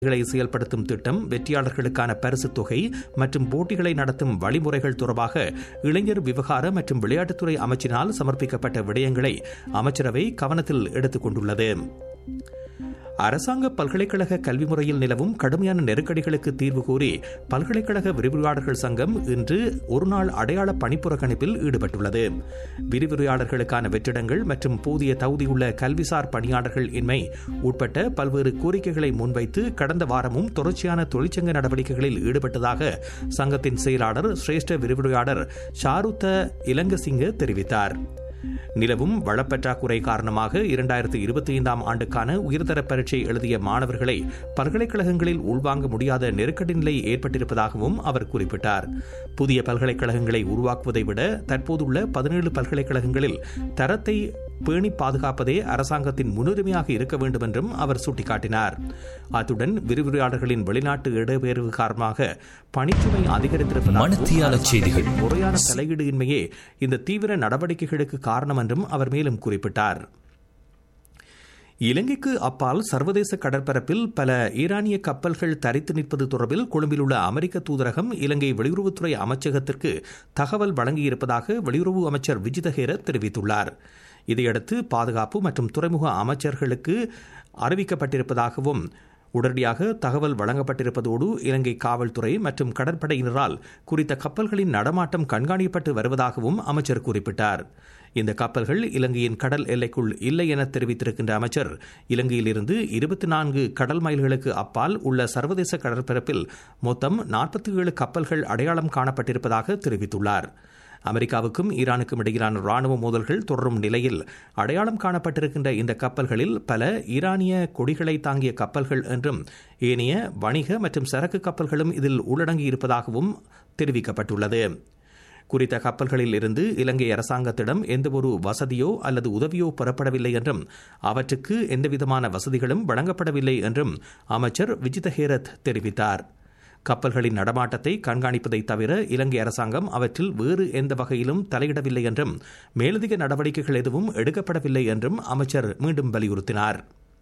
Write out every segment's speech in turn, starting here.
களை செயல்படுத்தும் திட்டம் வெற்றியாளர்களுக்கான பரிசுத் தொகை மற்றும் போட்டிகளை நடத்தும் வழிமுறைகள் தொடர்பாக இளைஞர் விவகார மற்றும் விளையாட்டுத்துறை அமைச்சினால் சமர்ப்பிக்கப்பட்ட விடயங்களை அமைச்சரவை கவனத்தில் எடுத்துக் கொண்டுள்ளது அரசாங்க பல்கலைக்கழக கல்வி முறையில் நிலவும் கடுமையான நெருக்கடிகளுக்கு தீர்வு கூறி பல்கலைக்கழக விரிவுரையாளர்கள் சங்கம் இன்று ஒருநாள் அடையாள பணிப்புறக்கணிப்பில் ஈடுபட்டுள்ளது விரிவுரையாளர்களுக்கான வெற்றிடங்கள் மற்றும் போதிய தகுதியுள்ள கல்விசார் பணியாளர்கள் இன்மை உட்பட்ட பல்வேறு கோரிக்கைகளை முன்வைத்து கடந்த வாரமும் தொடர்ச்சியான தொழிற்சங்க நடவடிக்கைகளில் ஈடுபட்டதாக சங்கத்தின் செயலாளர் சிரேஷ்ட விரிவுரையாளர் ஷாருத்த இலங்கசிங்க தெரிவித்தார் நிலவும் வளப்பற்றாக்குறை காரணமாக இரண்டாயிரத்து இருபத்தி ஐந்தாம் ஆண்டுக்கான உயர்தர பரீட்சை எழுதிய மாணவர்களை பல்கலைக்கழகங்களில் உள்வாங்க முடியாத நெருக்கடி நிலை ஏற்பட்டிருப்பதாகவும் அவர் குறிப்பிட்டார் புதிய பல்கலைக்கழகங்களை உருவாக்குவதை விட தற்போதுள்ள பதினேழு பல்கலைக்கழகங்களில் தரத்தை பேணி பாதுகாப்பதே அரசாங்கத்தின் முன்னுரிமையாக இருக்க வேண்டும் என்றும் அவர் சுட்டிக்காட்டினார் அத்துடன் விரிவுரையாளர்களின் வெளிநாட்டு இடம்பெயர்வு காரணமாக பணிச்சுமை மணித்தியால செய்திகள். அதிகரித்திருப்பதாக முறையான தலையீடு இன்மையே இந்த தீவிர நடவடிக்கைகளுக்கு காரணம் என்றும் அவர் மேலும் குறிப்பிட்டார் இலங்கைக்கு அப்பால் சர்வதேச கடற்பரப்பில் பல ஈரானிய கப்பல்கள் தரித்து நிற்பது தொடர்பில் கொழும்பில் உள்ள அமெரிக்க தூதரகம் இலங்கை வெளியுறவுத்துறை அமைச்சகத்திற்கு தகவல் வழங்கியிருப்பதாக வெளியுறவு அமைச்சர் விஜித ஹேரத் தெரிவித்துள்ளார் இதையடுத்து பாதுகாப்பு மற்றும் துறைமுக அமைச்சர்களுக்கு அறிவிக்கப்பட்டிருப்பதாகவும் உடனடியாக தகவல் வழங்கப்பட்டிருப்பதோடு இலங்கை காவல்துறை மற்றும் கடற்படையினரால் குறித்த கப்பல்களின் நடமாட்டம் கண்காணிக்கப்பட்டு வருவதாகவும் அமைச்சர் குறிப்பிட்டார் இந்த கப்பல்கள் இலங்கையின் கடல் எல்லைக்குள் இல்லை என தெரிவித்திருக்கின்ற அமைச்சர் இலங்கையிலிருந்து இருபத்தி நான்கு கடல் மைல்களுக்கு அப்பால் உள்ள சர்வதேச கடற்பரப்பில் மொத்தம் நாற்பத்தி ஏழு கப்பல்கள் அடையாளம் காணப்பட்டிருப்பதாக தெரிவித்துள்ளார் அமெரிக்காவுக்கும் ஈரானுக்கும் இடையிலான ராணுவ மோதல்கள் தொடரும் நிலையில் அடையாளம் காணப்பட்டிருக்கின்ற இந்த கப்பல்களில் பல ஈரானிய கொடிகளை தாங்கிய கப்பல்கள் என்றும் ஏனைய வணிக மற்றும் சரக்கு கப்பல்களும் இதில் உள்ளடங்கியிருப்பதாகவும் தெரிவிக்கப்பட்டுள்ளது குறித்த கப்பல்களில் இருந்து இலங்கை அரசாங்கத்திடம் எந்தவொரு வசதியோ அல்லது உதவியோ பெறப்படவில்லை என்றும் அவற்றுக்கு எந்தவிதமான வசதிகளும் வழங்கப்படவில்லை என்றும் அமைச்சர் விஜித ஹேரத் தெரிவித்தார் கப்பல்களின் நடமாட்டத்தை கண்காணிப்பதை தவிர இலங்கை அரசாங்கம் அவற்றில் வேறு எந்த வகையிலும் தலையிடவில்லை என்றும் மேலதிக நடவடிக்கைகள் எதுவும் எடுக்கப்படவில்லை என்றும் அமைச்சர் மீண்டும் வலியுறுத்தினார்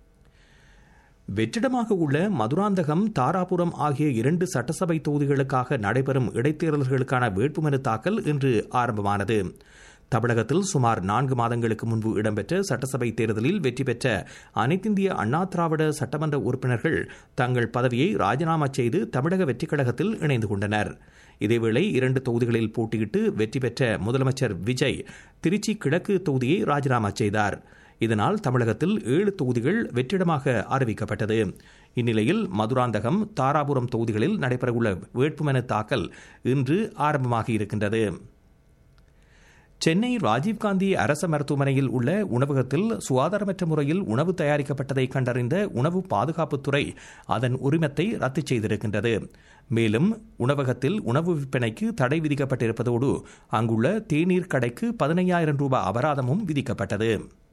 வெற்றிடமாக உள்ள மதுராந்தகம் தாராபுரம் ஆகிய இரண்டு சட்டசபை தொகுதிகளுக்காக நடைபெறும் இடைத்தேர்தல்களுக்கான வேட்புமனு தாக்கல் இன்று ஆரம்பமானது தமிழகத்தில் சுமார் நான்கு மாதங்களுக்கு முன்பு இடம்பெற்ற சட்டசபை தேர்தலில் வெற்றி பெற்ற அனைத்திந்திய அண்ணா திராவிட சட்டமன்ற உறுப்பினர்கள் தங்கள் பதவியை ராஜினாமா செய்து தமிழக வெற்றிக் கழகத்தில் இணைந்து கொண்டனர் இதேவேளை இரண்டு தொகுதிகளில் போட்டியிட்டு வெற்றி பெற்ற முதலமைச்சர் விஜய் திருச்சி கிழக்கு தொகுதியை ராஜினாமா செய்தார் இதனால் தமிழகத்தில் ஏழு தொகுதிகள் வெற்றிடமாக அறிவிக்கப்பட்டது இந்நிலையில் மதுராந்தகம் தாராபுரம் தொகுதிகளில் நடைபெறவுள்ள வேட்புமனு தாக்கல் இன்று ஆரம்பமாகி இருக்கின்றது சென்னை ராஜீவ்காந்தி அரசு மருத்துவமனையில் உள்ள உணவகத்தில் சுகாதாரமற்ற முறையில் உணவு தயாரிக்கப்பட்டதை கண்டறிந்த உணவு பாதுகாப்புத்துறை அதன் உரிமத்தை ரத்து செய்திருக்கின்றது மேலும் உணவகத்தில் உணவு விற்பனைக்கு தடை விதிக்கப்பட்டிருப்பதோடு அங்குள்ள தேநீர் கடைக்கு பதினையாயிரம் ரூபாய் அபராதமும் விதிக்கப்பட்டது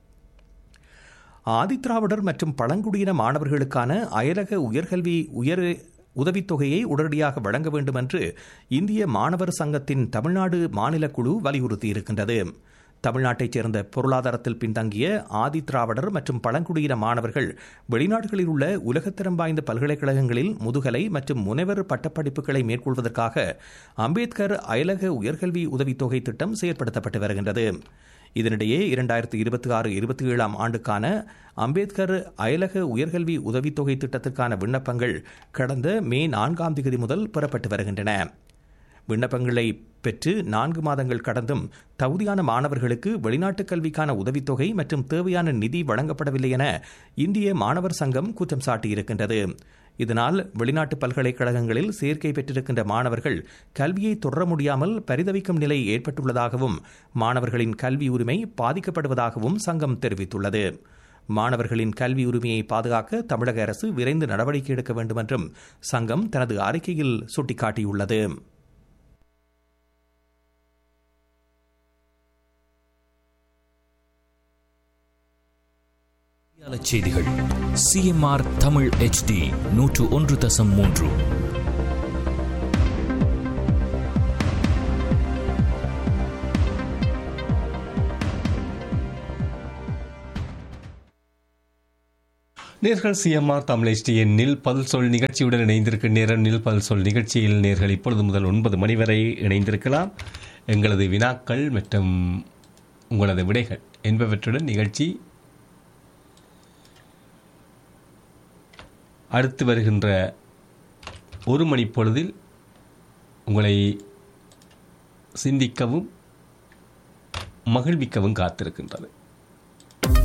ஆதித்திராவிடர் மற்றும் பழங்குடியின மாணவர்களுக்கான அயலக உயர்கல்வி உயர் உதவித்தொகையை உடனடியாக வழங்க வேண்டும் என்று இந்திய மாணவர் சங்கத்தின் தமிழ்நாடு மாநில குழு வலியுறுத்தியிருக்கின்றது தமிழ்நாட்டைச் சேர்ந்த பொருளாதாரத்தில் பின்தங்கிய ஆதி திராவிடர் மற்றும் பழங்குடியின மாணவர்கள் வெளிநாடுகளில் உள்ள உலகத்தரம் வாய்ந்த பல்கலைக்கழகங்களில் முதுகலை மற்றும் முனைவர் பட்டப்படிப்புகளை மேற்கொள்வதற்காக அம்பேத்கர் அயலக உயர்கல்வி உதவித்தொகை திட்டம் செயற்படுத்தப்பட்டு வருகின்றது இதனிடையே இரண்டாயிரத்தி இருபத்தி ஆறு இருபத்தி ஏழாம் ஆண்டுக்கான அம்பேத்கர் அயலக உயர்கல்வி உதவித்தொகை திட்டத்திற்கான விண்ணப்பங்கள் கடந்த மே நான்காம் தேதி முதல் பெறப்பட்டு வருகின்றன விண்ணப்பங்களை பெற்று நான்கு மாதங்கள் கடந்தும் தகுதியான மாணவர்களுக்கு வெளிநாட்டு கல்விக்கான உதவித்தொகை மற்றும் தேவையான நிதி வழங்கப்படவில்லை என இந்திய மாணவர் சங்கம் குற்றம் சாட்டியிருக்கின்றது இதனால் வெளிநாட்டு பல்கலைக்கழகங்களில் சேர்க்கை பெற்றிருக்கின்ற மாணவர்கள் கல்வியை தொடர முடியாமல் பரிதவிக்கும் நிலை ஏற்பட்டுள்ளதாகவும் மாணவர்களின் கல்வி உரிமை பாதிக்கப்படுவதாகவும் சங்கம் தெரிவித்துள்ளது மாணவர்களின் கல்வி உரிமையை பாதுகாக்க தமிழக அரசு விரைந்து நடவடிக்கை எடுக்க வேண்டும் என்றும் சங்கம் தனது அறிக்கையில் சுட்டிக்காட்டியுள்ளது செய்திகள் சிஎம்ஆர் தமிழ் ஹெச்டி நூற்று ஒன்று தசம் மூன்று நேர்கள் சிஎம்ஆர் தமிழ் நில் பதில் சொல் நிகழ்ச்சியுடன் இணைந்திருக்கும் நேரம் நில் பதில் சொல் நிகழ்ச்சியில் நேர்கள் இப்பொழுது முதல் ஒன்பது மணி வரை இணைந்திருக்கலாம் எங்களது வினாக்கள் மற்றும் உங்களது விடைகள் என்பவற்றுடன் நிகழ்ச்சி அடுத்து வருகின்ற ஒரு மணி பொழுதில் உங்களை சிந்திக்கவும் மகிழ்விக்கவும் காத்திருக்கின்றது